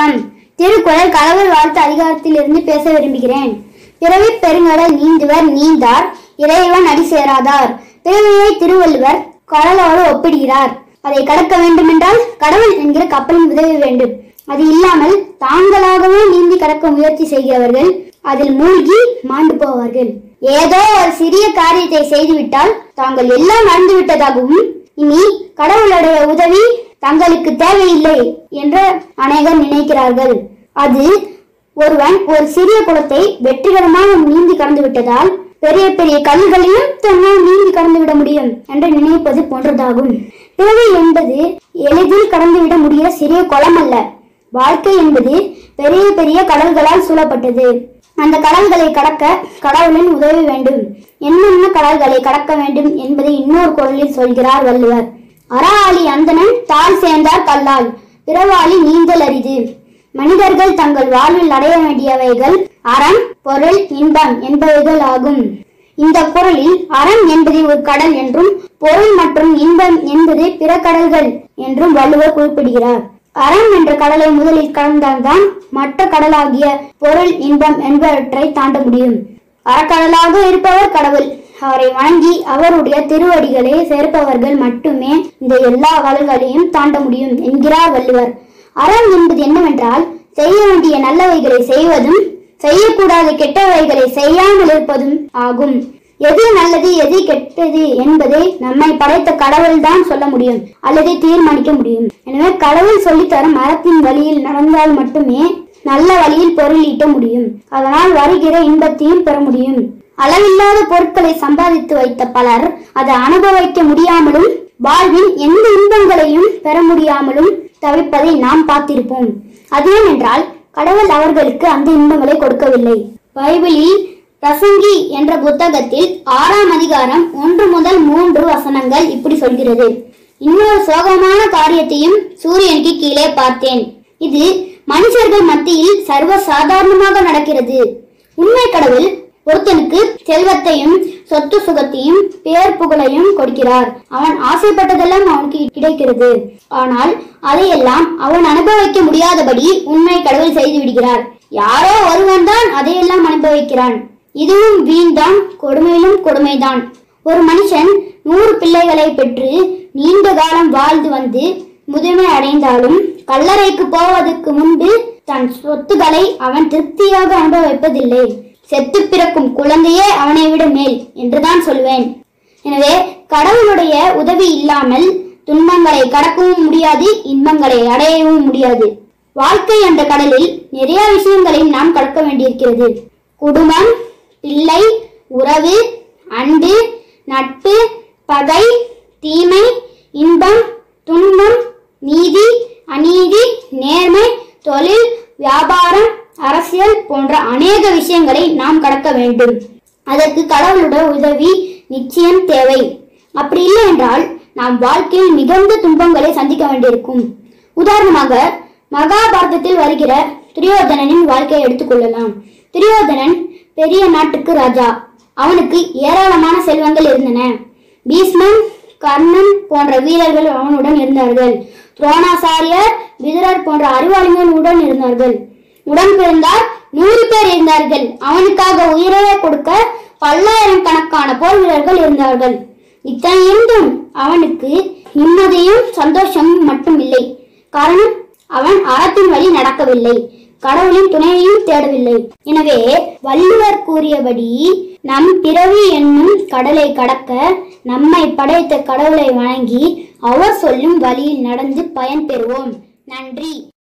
வணக்கம் திருக்குறள் கடவுள் வாழ்த்து அதிகாரத்திலிருந்து பேச விரும்புகிறேன் பிறவி பெருங்கடல் நீந்துவர் நீந்தார் இறைவன் அடி சேராதார் பிறவியை திருவள்ளுவர் கடலோடு ஒப்பிடுகிறார் அதை கடக்க வேண்டுமென்றால் கடவுள் என்கிற கப்பலின் உதவி வேண்டும் அது இல்லாமல் தாங்களாகவே நீந்தி கடக்க முயற்சி செய்கிறவர்கள் அதில் மூழ்கி மாண்டு போவார்கள் ஏதோ ஒரு சிறிய காரியத்தை செய்துவிட்டால் தாங்கள் எல்லாம் மறந்து விட்டதாகவும் இனி கடவுளுடைய உதவி தங்களுக்கு தேவையில்லை என்று அநேகர் நினைக்கிறார்கள் அது ஒருவன் ஒரு சிறிய குளத்தை வெற்றிகரமாக நீந்தி கடந்து விட்டதால் பெரிய பெரிய கல்களையும் தன்னால் நீந்தி கடந்து விட முடியும் என்று நினைப்பது போன்றதாகும் பிறவி என்பது எளிதில் கடந்துவிட முடிய சிறிய குளம் அல்ல வாழ்க்கை என்பது பெரிய பெரிய கடல்களால் சூழப்பட்டது அந்த கடல்களை கடக்க கடவுளின் உதவி வேண்டும் என்னென்ன கடல்களை கடக்க வேண்டும் என்பதை இன்னொரு குரலில் சொல்கிறார் வள்ளுவர் அறாளி அந்தணன் தாழ் சேர்ந்தார் கல்லால் பிறவாளி நீந்தல் அரிது மனிதர்கள் தங்கள் வாழ்வில் அடைய வேண்டியவைகள் அறம் பொருள் இன்பம் என்பவைகள் ஆகும் இந்த குறளில் அறம் என்பது ஒரு கடல் என்றும் பொருள் மற்றும் இன்பம் என்பது பிற கடல்கள் என்றும் வள்ளுவர் குறிப்பிடுகிறார் அறம் என்ற கடலை முதலில் கடந்தால்தான் மற்ற கடலாகிய பொருள் இன்பம் என்பவற்றை தாண்ட முடியும் அறக்கடலாக இருப்பவர் கடவுள் அவரை வணங்கி அவருடைய திருவடிகளை சேர்ப்பவர்கள் மட்டுமே இந்த எல்லா கடல்களையும் தாண்ட முடியும் என்கிறார் வள்ளுவர் அறம் என்பது என்னவென்றால் செய்ய வேண்டிய நல்லவைகளை செய்வதும் செய்யக்கூடாத கெட்டவைகளை செய்யாமல் இருப்பதும் ஆகும் எது நல்லது எது கெட்டது என்பதை நம்மை படைத்த கடவுள் தான் சொல்ல முடியும் அல்லது தீர்மானிக்க முடியும் எனவே கடவுள் சொல்லித்தரும் மரத்தின் வழியில் நடந்தால் மட்டுமே நல்ல வழியில் பொருள் ஈட்ட முடியும் அதனால் வருகிற இன்பத்தையும் பெற முடியும் அளவில்லாத பொருட்களை சம்பாதித்து வைத்த பலர் அதை அனுபவிக்க முடியாமலும் வாழ்வில் எந்த இன்பங்களையும் பெற முடியாமலும் தவிப்பதை நாம் பார்த்திருப்போம் அது ஏனென்றால் கடவுள் அவர்களுக்கு அந்த இன்பங்களை கொடுக்கவில்லை பைபிளில் பிரசங்கி என்ற புத்தகத்தில் ஆறாம் அதிகாரம் ஒன்று முதல் மூன்று வசனங்கள் இப்படி சொல்கிறது இன்னொரு சோகமான காரியத்தையும் சூரியனுக்கு கீழே பார்த்தேன் இது மனுஷர்கள் மத்தியில் சர்வ சாதாரணமாக நடக்கிறது உண்மை கடவுள் ஒருத்தனுக்கு செல்வத்தையும் சொத்து சுகத்தையும் பேர் புகழையும் கொடுக்கிறார் அவன் ஆசைப்பட்டதெல்லாம் அவனுக்கு கிடைக்கிறது ஆனால் அதையெல்லாம் அவன் அனுபவிக்க முடியாதபடி உண்மை கடவுள் செய்து விடுகிறார் யாரோ ஒருவன் தான் அதையெல்லாம் அனுபவிக்கிறான் இதுவும் வீண்தான் கொடுமையிலும் கொடுமைதான் ஒரு மனுஷன் நூறு பிள்ளைகளை பெற்று நீண்ட காலம் வாழ்ந்து வந்து முதுமை அடைந்தாலும் கல்லறைக்கு போவதற்கு முன்பு தன் சொத்துக்களை அவன் திருப்தியாக அனுபவிப்பதில்லை செத்து பிறக்கும் குழந்தையே அவனை விட மேல் என்றுதான் சொல்வேன் எனவே கடவுளுடைய உதவி இல்லாமல் துன்பங்களை கடக்கவும் முடியாது இன்பங்களை அடையவும் முடியாது வாழ்க்கை என்ற கடலில் நிறைய விஷயங்களை நாம் கடக்க வேண்டியிருக்கிறது குடும்பம் பிள்ளை உறவு அன்பு நட்பு பகை தீமை இன்பம் துன்பம் நீதி அநீதி நேர்மை தொழில் வியாபாரம் அரசியல் போன்ற அநேக விஷயங்களை நாம் கடக்க வேண்டும் அதற்கு கடவுளுடைய உதவி நிச்சயம் தேவை அப்படி இல்லை என்றால் நாம் வாழ்க்கையில் மிகுந்த துன்பங்களை சந்திக்க வேண்டியிருக்கும் உதாரணமாக மகாபாரதத்தில் வருகிற துரியோதனனின் வாழ்க்கையை எடுத்துக்கொள்ளலாம் துரியோதனன் பெரிய நாட்டுக்கு ராஜா அவனுக்கு ஏராளமான செல்வங்கள் இருந்தன பீஷ்மன் கர்ணன் போன்ற வீரர்கள் அவனுடன் இருந்தார்கள் துரோணாசாரியர் விதுரர் போன்ற அறிவாளிகளுடன் இருந்தார்கள் உடன் பிறந்தார் நூறு பேர் இருந்தார்கள் அவனுக்காக உயிரையே கொடுக்க பல்லாயிரம் கணக்கான போர் வீரர்கள் இருந்தார்கள் இத்தனை இருந்தும் அவனுக்கு நிம்மதியும் சந்தோஷமும் மட்டும் இல்லை காரணம் அவன் அறத்தின் வழி நடக்கவில்லை கடவுளின் துணையையும் தேடவில்லை எனவே வள்ளுவர் கூறியபடி நம் பிறவி என்னும் கடலை கடக்க நம்மை படைத்த கடவுளை வணங்கி அவர் சொல்லும் வழியில் நடந்து பயன்பெறுவோம் நன்றி